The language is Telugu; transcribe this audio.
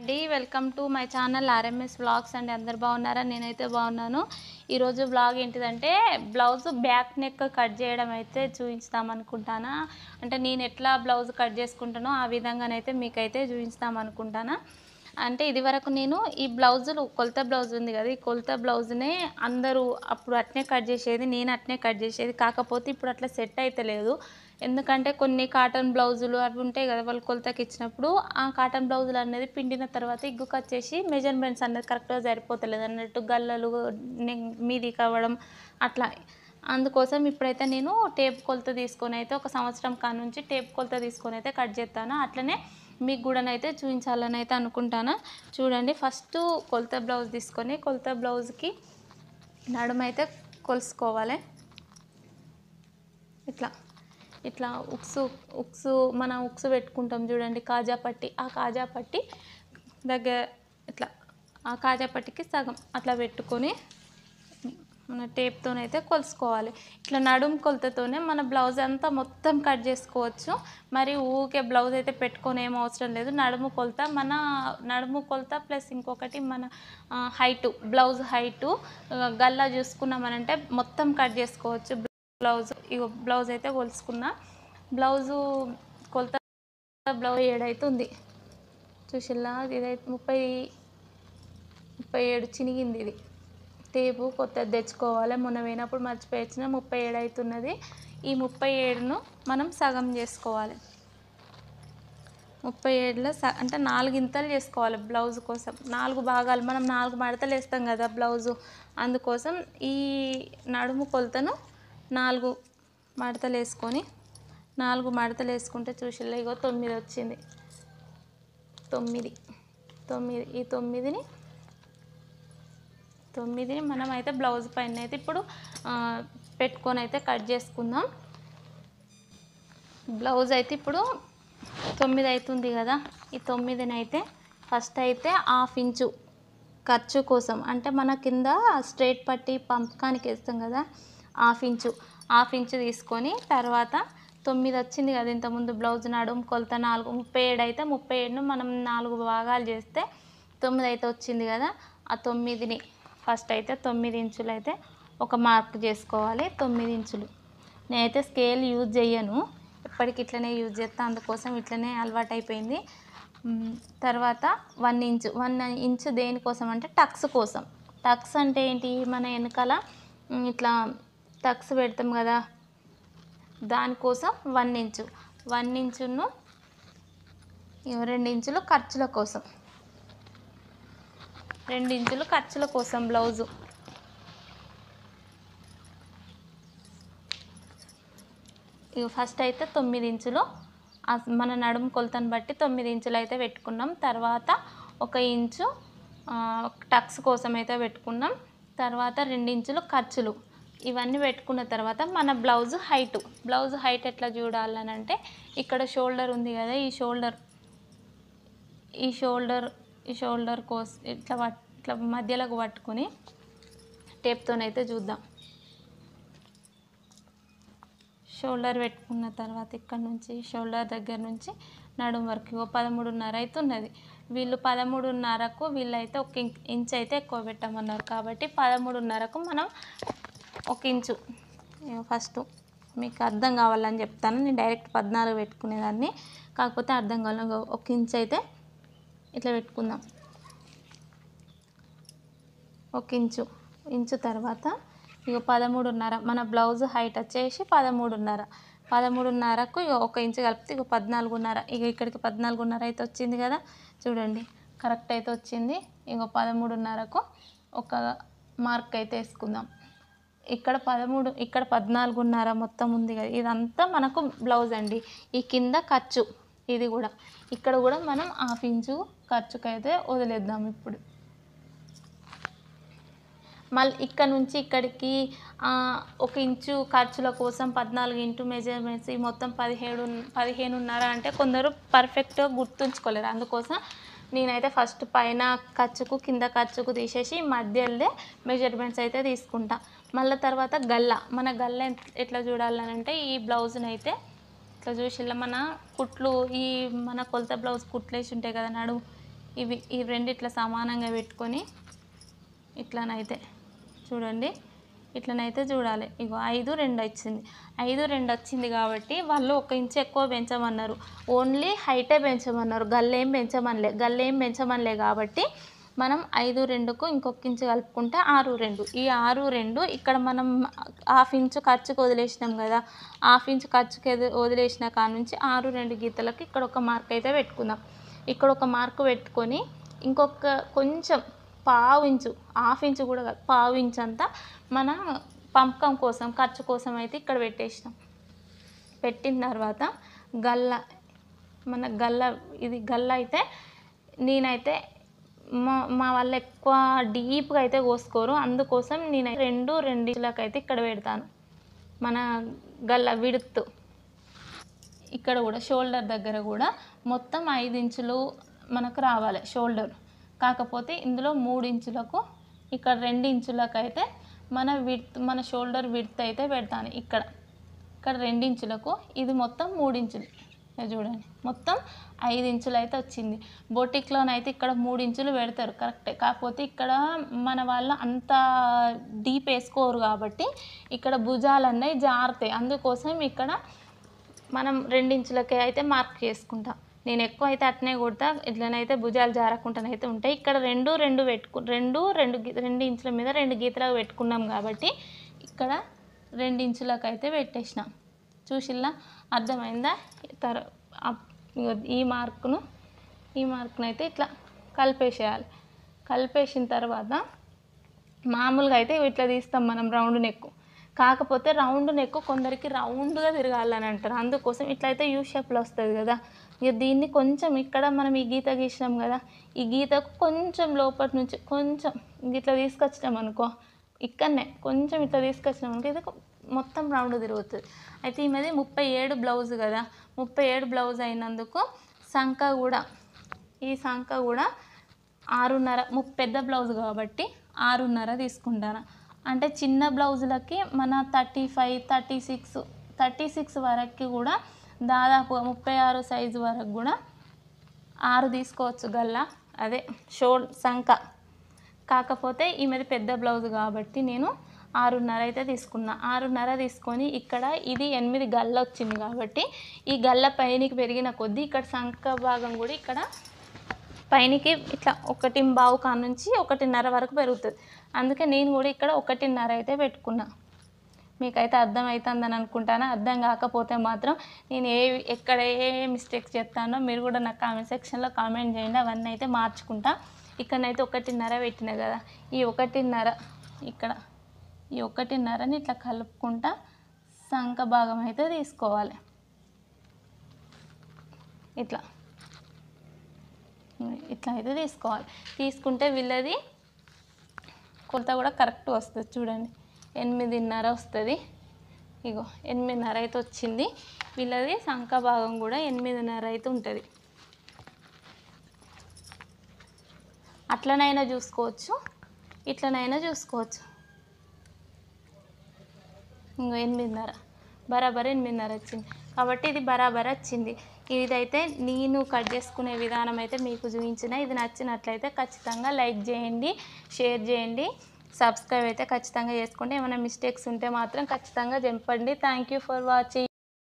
అండి welcome to my channel RMS blogs అండి అందరు బాగున్నారా నేనైతే బాగున్నాను ఈరోజు బ్లాగ్ ఏంటిదంటే బ్లౌజ్ బ్యాక్ నెక్ కట్ చేయడం అయితే చూపిస్తాం అనుకుంటానా అంటే నేను ఎట్లా బ్లౌజ్ కట్ చేసుకుంటానో ఆ విధంగానైతే మీకైతే చూపిస్తాం అనుకుంటానా అంటే ఇదివరకు నేను ఈ బ్లౌజులు కొలత బ్లౌజ్ ఉంది కదా ఈ కొలత బ్లౌజ్నే అందరూ అప్పుడు అట్నే కట్ చేసేది నేను అట్నే కట్ చేసేది కాకపోతే ఇప్పుడు అట్లా సెట్ అయితే లేదు ఎందుకంటే కొన్ని కాటన్ బ్లౌజులు అవి ఉంటాయి కదా వాళ్ళు కొలతకి ఇచ్చినప్పుడు ఆ కాటన్ బ్లౌజులు అనేది పిండిన తర్వాత ఇగ్గు కట్ చేసి మెజర్మెంట్స్ అనేది కరెక్ట్గా సరిపోతలేదు అన్నట్టు గల్లలు నె- మీది కవ్వడం అట్లా అందుకోసం ఇప్పుడైతే నేను టేప్ కొలత తీసుకొని అయితే ఒక సంవత్సరం కాడ నుంచి టేప్ కొలత తీసుకొని అయితే కట్ చేస్తాను అట్లనే మీకు కూడా అయితే చూపించాలని అయితే అనుకుంటాను చూడండి ఫస్ట్ కొలత బ్లౌజ్ తీసుకొని కొలత బ్లౌజ్కి నడుమైతే కొలుసుకోవాలి ఇట్లా ఇట్లా ఉక్సు ఉక్సు మన ఉక్సు పెట్టుకుంటాం చూడండి కాజా పట్టి ఆ కాజా పట్టి దగ్గర ఇట్లా ఆ కాజా పట్టికి సగం అట్లా పెట్టుకొని మన టేప్తోనైతే కొలుసుకోవాలి ఇట్లా నడుం కొలతతోనే మన బ్లౌజ్ అంతా మొత్తం కట్ చేసుకోవచ్చు మరి ఊకే బ్లౌజ్ అయితే పెట్టుకొని ఏం అవసరం లేదు నడుము కొలత మన నడుము కొలత ప్లస్ ఇంకొకటి మన హైటు బ్లౌజ్ హైటు గల్లా చూసుకున్నామనంటే మొత్తం కట్ చేసుకోవచ్చు బ్లౌజ్ ఇగో బ్లౌజ్ అయితే కొలుసుకున్నా బ్లౌజు కొలత బ్లౌజ్ ఏడైతుంది చూసిల్లా ఇదైతే ముప్పై ముప్పై ఏడు చినిగింది ఇది టేపు కొత్తది తెచ్చుకోవాలి మొన్న పోయినప్పుడు మర్చిపోయొచ్చిన ముప్పై ఏడు అవుతున్నది ఈ ముప్పై ఏడును మనం సగం చేసుకోవాలి ముప్పై ఏడులో స అంటే నాలుగు ఇంతలు చేసుకోవాలి బ్లౌజ్ కోసం నాలుగు భాగాలు మనం నాలుగు మడతలు వేస్తాం కదా బ్లౌజు అందుకోసం ఈ నడుము కొలతను నాలుగు మడతలు వేసుకొని నాలుగు మడతలు వేసుకుంటే చూసిల్లా ఇగో తొమ్మిది వచ్చింది తొమ్మిది తొమ్మిది ఈ తొమ్మిదిని తొమ్మిదిని మనం అయితే బ్లౌజ్ పైన అయితే ఇప్పుడు ఆ, పెట్టుకొని అయితే కట్ చేసుకుందాం బ్లౌజ్ అయితే ఇప్పుడు తొమ్మిది అవుతుంది కదా ఈ తొమ్మిదిని అయితే ఫస్ట్ అయితే హాఫ్ ఇంచు ఖర్చు కోసం అంటే మన కింద స్ట్రైట్ పట్టి పంపకానికి వేస్తాం కదా హాఫ్ ఇంచు హాఫ్ ఇంచు తీసుకొని తర్వాత తొమ్మిది వచ్చింది కదా ఇంతకుముందు బ్లౌజ్ నడుము కొలత నాలుగు ముప్పై ఏడు అయితే ముప్పై ఏడును మనం నాలుగు భాగాలు చేస్తే తొమ్మిది అయితే వచ్చింది కదా ఆ తొమ్మిదిని ఫస్ట్ అయితే తొమ్మిది ఇంచులు అయితే ఒక మార్క్ చేసుకోవాలి తొమ్మిది ఇంచులు నేనైతే స్కేల్ యూజ్ చేయను ఎప్పటికి ఇట్లనే యూజ్ చేస్తా అందుకోసం ఇట్లనే అలవాటు అయిపోయింది మ్, తర్వాత వన్ ఇంచు వన్ ఇంచు దేనికోసం అంటే టక్స్ కోసం టక్స్ అంటే ఏంటి మన వెనకాల మ్, ఇట్లా టక్స్ పెడతాం కదా దానికోసం వన్ ఇంచు వన్ ఇంచును ఇగో రెండు ఇంచులు ఖర్చుల కోసం రెండు ఇంచులు ఖర్చుల కోసం బ్లౌజు ఇక ఫస్ట్ అయితే తొమ్మిది ఇంచులు ఆ మన నడుము కొలతను బట్టి తొమ్మిది ఇంచులు అయితే పెట్టుకున్నాం తర్వాత ఒక ఇంచు ఆ, టక్స్ కోసం అయితే పెట్టుకున్నాం తర్వాత రెండు ఇంచులు ఖర్చులు ఇవన్నీ పెట్టుకున్న తర్వాత మన బ్లౌజ్ హైట్ బ్లౌజ్ హైట్ ఎట్లా చూడాలని అంటే ఇక్కడ షోల్డర్ ఉంది కదా ఈ షోల్డర్ ఈ షోల్డర్ ఈ షోల్డర్ కోస్ ఇట్లా పట్ ఇట్లా మధ్యలోకి పట్టుకొని టేప్తోనైతే చూద్దాం షోల్డర్ పెట్టుకున్న తర్వాత ఇక్కడ నుంచి షోల్డర్ దగ్గర నుంచి నడుం వరకు ఓ పదమూడున్నర అయితే ఉన్నది వీళ్ళు పదమూడున్నరకు వీళ్ళైతే ఒక ఇంచ్ ఇంచ్ అయితే ఎక్కువ పెట్టమన్నారు కాబట్టి పదమూడున్నరకు మనం ఒక ఇంచు ఇగో ఫస్ట్ మీకు అర్థం కావాలని చెప్తాను నేను డైరెక్ట్ పద్నాలుగు పెట్టుకునేదాన్ని కాకపోతే అర్థం కావాలని ఒక ఇంచ్ అయితే ఇట్లా పెట్టుకుందాం ఒక ఇంచు ఇంచు తర్వాత ఇక పదమూడున్నర మన బ్లౌజ్ హైట్ వచ్చేసి పదమూడున్నర పదమూడున్నరకు ఇక ఒక ఇంచు కలిపితే ఇక పద్నాలుగున్నర ఇక ఇక్కడికి పద్నాలుగున్నర అయితే వచ్చింది కదా చూడండి కరెక్ట్ అయితే వచ్చింది ఇక పదమూడున్నరకు ఒక మార్క్ అయితే వేసుకుందాం ఇక్కడ పదమూడు ఇక్కడ పద్నాలుగున్నర మొత్తం ఉంది కదా ఇదంతా మనకు బ్లౌజ్ అండి ఈ కింద ఖర్చు ఇది కూడా ఇక్కడ కూడా మనం హాఫ్ ఇంచు ఖర్చుకైతే వదిలేద్దాం ఇప్పుడు మళ్ళీ ఇక్కడ నుంచి ఇక్కడికి ఆ, ఒక ఇంచు ఖర్చుల కోసం పద్నాలుగు ఇంటూ మెజర్మెంట్స్ ఈ మొత్తం పదిహేడు పదిహేనున్నర అంటే కొందరు పర్ఫెక్ట్గా గుర్తుంచుకోలేరు అందుకోసం నేనైతే ఫస్ట్ పైన ఖర్చుకు కింద ఖర్చుకు తీసేసి మధ్యలో మెజర్మెంట్స్ అయితే తీసుకుంటా మళ్ళీ తర్వాత గల్ల మన గల్ల ఎట్- ఎట్లా చూడాలని అంటే ఈ బ్లౌజ్ని అయితే ఇట్లా చూసి ఇలా మన కుట్లు ఈ మన కొలత బ్లౌజ్ కుట్లు వేసి ఉంటాయి కదా నడుము ఇవి ఈ రెండు ఇట్లా సమానంగా పెట్టుకొని ఇట్లనైతే చూడండి ఇట్లనైతే చూడాలి ఇగో ఐదు రెండు వచ్చింది ఐదు రెండు వచ్చింది కాబట్టి వాళ్ళు ఒక ఇంచు ఎక్కువ పెంచమన్నారు ఓన్లీ హైటే పెంచమన్నారు గల్లేం పెంచమనిలే గల్లేం పెంచమనిలే కాబట్టి మనం ఐదు రెండుకు ఇంకొక ఇంచు కలుపుకుంటే ఆరు రెండు ఈ ఆరు రెండు ఇక్కడ మనం హాఫ్ ఇంచు ఖర్చుకు వదిలేసినాం కదా హాఫ్ ఇంచు ఖర్చుకి ఎది- వదిలేసిన కాడ నుంచి ఆరు రెండు గీతలకు ఇక్కడ ఒక మార్క్ అయితే పెట్టుకుందాం ఇక్కడ ఒక మార్క్ పెట్టుకొని ఇంకొక కొంచెం పావు ఇంచు హాఫ్ ఇంచు కూడా కాదు పావు ఇంచు అంతా మన పంపకం కోసం ఖర్చు కోసం అయితే ఇక్కడ పెట్టేసినాం పెట్టిన తర్వాత గల్ల మన గల్ల ఇది గల్ల అయితే నేనైతే మా మా వాళ్ళు ఎక్కువ డీప్గా అయితే కోసుకోరు అందుకోసం నేను రెండు రెండులకు అయితే ఇక్కడ పెడతాను మన గల్ల విడుతు ఇక్కడ కూడా షోల్డర్ దగ్గర కూడా మొత్తం ఐదు ఇంచులు మనకు రావాలి షోల్డర్ కాకపోతే ఇందులో మూడు ఇంచులకు ఇక్కడ రెండు ఇంచులకు అయితే మన విడ్త్ మన షోల్డర్ విడ్త్ అయితే పెడతాను ఇక్కడ ఇక్కడ రెండు ఇంచులకు ఇది మొత్తం మూడు ఇంచులు ఇది చూడండి మొత్తం ఐదు ఇంచులు అయితే వచ్చింది బొటిక్లోనైతే ఇక్కడ మూడు ఇంచులు పెడతారు కరెక్టే కాకపోతే ఇక్కడ మన వాళ్ళు అంత డీప్ వేసుకోరు కాబట్టి ఇక్కడ భుజాలు అన్నవి జారుతాయి అందుకోసం ఇక్కడ మనం రెండించులకే అయితే మార్క్ చేసుకుంటాం నేను ఎక్కువ అయితే అట్నే కొడతా ఇట్లనైతే భుజాలు జారకుండానైతే ఉంటాయి ఇక్కడ రెండు రెండు పెట్టుకు రెండు రెండు గీ- రెండు ఇంచుల మీద రెండు గీతలకు పెట్టుకున్నాం కాబట్టి ఇక్కడ రెండు ఇంచులకు అయితే పెట్టేసినాం చూసిల్లా అర్థమైందా తర అప్- ఇగో ఈ మార్కును ఈ మార్కును అయితే ఇట్లా కలిపేసేయాలి కలిపేసిన తర్వాత మామూలుగా అయితే ఇట్లా తీస్తాం మనం రౌండ్ నెక్ కాకపోతే రౌండ్ నెక్ కొందరికి రౌండ్గా తిరగాలని అంటారు అందుకోసం ఇట్లయితే యూ షేప్లో వస్తుంది కదా ఇక దీన్ని కొంచెం ఇక్కడ మనం ఈ గీత గీసినాం కదా ఈ గీతకు కొంచెం లోపటి నుంచి కొంచెం ఇట్లా తీసుకొచ్చినాం అనుకో ఇక్కడనే కొంచెం ఇట్లా తీసుకొచ్చినాం అనుకో ఇది మొత్తం రౌండ్ తిరుగుతుంది అయితే ఈ మీద ముప్పై ఏడు బ్లౌజ్ కదా ముప్పై ఏడు బ్లౌజ్ అయినందుకు సంఖ కూడా ఈ సంఖ కూడా ఆరున్నర ము పెద్ద బ్లౌజ్ కాబట్టి ఆరున్నర తీసుకుంటాను అంటే చిన్న బ్లౌజులకి మన thirty five thirty six thirty six వరకు కూడా దాదాపు ముప్పై ఆరు సైజు వరకు కూడా ఆరు తీసుకోవచ్చు గల్లా అదే షోల్ సంఖ కాకపోతే ఈమెది పెద్ద బ్లౌజ్ కాబట్టి నేను ఆరున్నర అయితే తీసుకున్నా ఆరున్నర తీసుకొని ఇక్కడ ఇది ఎనిమిది గల్ల వచ్చింది కాబట్టి ఈ గల్ల పైనకి పెరిగిన కొద్దీ ఇక్కడ సంఖ భాగం కూడా ఇక్కడ పైనకి ఇట్లా ఒకటి బావు కాడ నుంచి ఒకటిన్నర వరకు పెరుగుతుంది అందుకే నేను కూడా ఇక్కడ ఒకటిన్నర అయితే పెట్టుకున్నా మీకైతే అర్థమవుతుందని అనుకుంటాను అర్థం కాకపోతే మాత్రం నేను ఏ ఎక్కడ ఏ మిస్టేక్స్ చేస్తానో మీరు కూడా నాకు కామెంట్ సెక్షన్లో కామెంట్ చేయండి అవన్నీ అయితే మార్చుకుంటా ఇక్కడనైతే ఒకటిన్నర పెట్టిన కదా ఈ ఒకటిన్నర ఇక్కడ ఈ ఒకటిన్నరని ఇట్లా కలుపుకుంటా సంఖ భాగం అయితే తీసుకోవాలి ఇట్లా ఇట్లా అయితే తీసుకోవాలి తీసుకుంటే వీళ్ళది కొలత కూడా కరెక్ట్ వస్తుంది చూడండి ఎనిమిదిన్నర వస్తుంది ఇగో ఎనిమిదిన్నర అయితే వచ్చింది వీళ్ళది సంఖ భాగం కూడా ఎనిమిదిన్నర అయితే ఉంటుంది అట్లనైనా చూసుకోవచ్చు ఇట్లనైనా చూసుకోవచ్చు ఇంకో ఎనిమిదిన్నర బరాబర్ ఎనిమిదిన్నర వచ్చింది కాబట్టి ఇది బరాబర్ వచ్చింది ఇదైతే నేను కట్ చేసుకునే విధానం అయితే మీకు చూపించిన ఇది నచ్చినట్లయితే ఖచ్చితంగా లైక్ చేయండి షేర్ చేయండి సబ్స్క్రైబ్ అయితే ఖచ్చితంగా చేసుకోండి ఏమైనా మిస్టేక్స్ ఉంటే మాత్రం ఖచ్చితంగా చెప్పండి థ్యాంక్ యూ ఫర్ వాచింగ్